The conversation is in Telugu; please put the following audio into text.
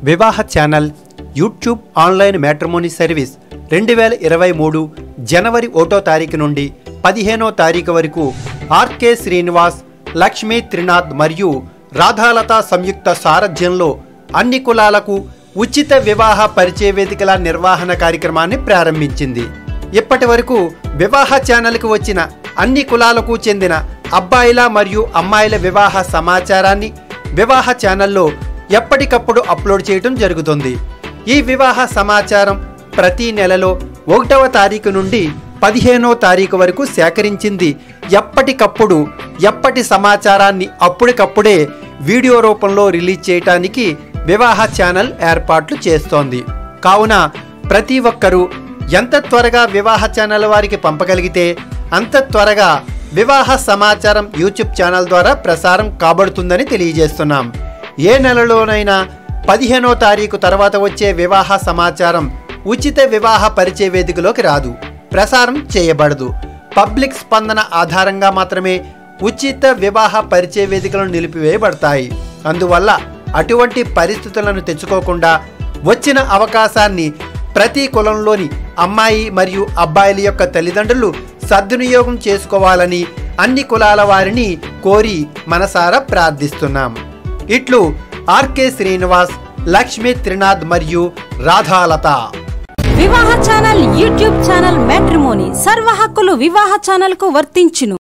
వివాహ channel YouTube online matrimony service రెండు వేల ఇరవై మూడు జనవరి ఒకటో తారీఖు నుండి పదిహేనో తారీఖు వరకు ఆర్కే శ్రీనివాస్ లక్ష్మీ త్రినాథ్ మరియు రాధాలత సంయుక్త సారథ్యంలో అన్ని కులాలకు ఉచిత వివాహ పరిచయ వేదికల నిర్వహణ కార్యక్రమాన్ని ప్రారంభించింది ఇప్పటి వరకు వివాహ ఛానల్కు వచ్చిన అన్ని కులాలకు చెందిన అబ్బాయిల మరియు అమ్మాయిల వివాహ సమాచారాన్ని వివాహ ఛానల్లో ఎప్పటికప్పుడు అప్లోడ్ చేయడం జరుగుతుంది ఈ వివాహ సమాచారం ప్రతి నెలలో ఒకటవ తారీఖు నుండి పదిహేనో తారీఖు వరకు సేకరించింది ఎప్పటికప్పుడు ఎప్పటి సమాచారాన్ని అప్పటికప్పుడే వీడియో రూపంలో రిలీజ్ చేయటానికి వివాహ ఛానల్ ఏర్పాట్లు చేస్తోంది కావున ప్రతి ఒక్కరూ ఎంత త్వరగా వివాహ ఛానల్ వారికి పంపగలిగితే అంత త్వరగా వివాహ సమాచారం యూట్యూబ్ ఛానల్ ద్వారా ప్రసారం కాబడుతుందని తెలియజేస్తున్నాం ఏ నెలలోనైనా పదిహేనో తారీఖు తర్వాత వచ్చే వివాహ సమాచారం ఉచిత వివాహ పరిచయ వేదికలోకి రాదు ప్రసారం చేయబడదు పబ్లిక్ స్పందన ఆధారంగా మాత్రమే ఉచిత వివాహ పరిచయ వేదికలు నిలిపివేయబడతాయి అందువల్ల అటువంటి పరిస్థితులను తెచ్చుకోకుండా వచ్చిన అవకాశాన్ని ప్రతి కులంలోని అమ్మాయి మరియు అబ్బాయిల యొక్క తల్లిదండ్రులు సద్వినియోగం చేసుకోవాలని అన్ని కులాల వారిని కోరి మనసారా ప్రార్థిస్తున్నాం ఇట్లు ఆర్కే శ్రీనివాస్ లక్ష్మీ త్రినాథ్ మరియు రాధాలత వివాహ ఛానల్ యూట్యూబ్ ఛానల్ మ్యాట్రిమోని సర్వ హక్కులు వివాహ ఛానల్ కు వర్తించును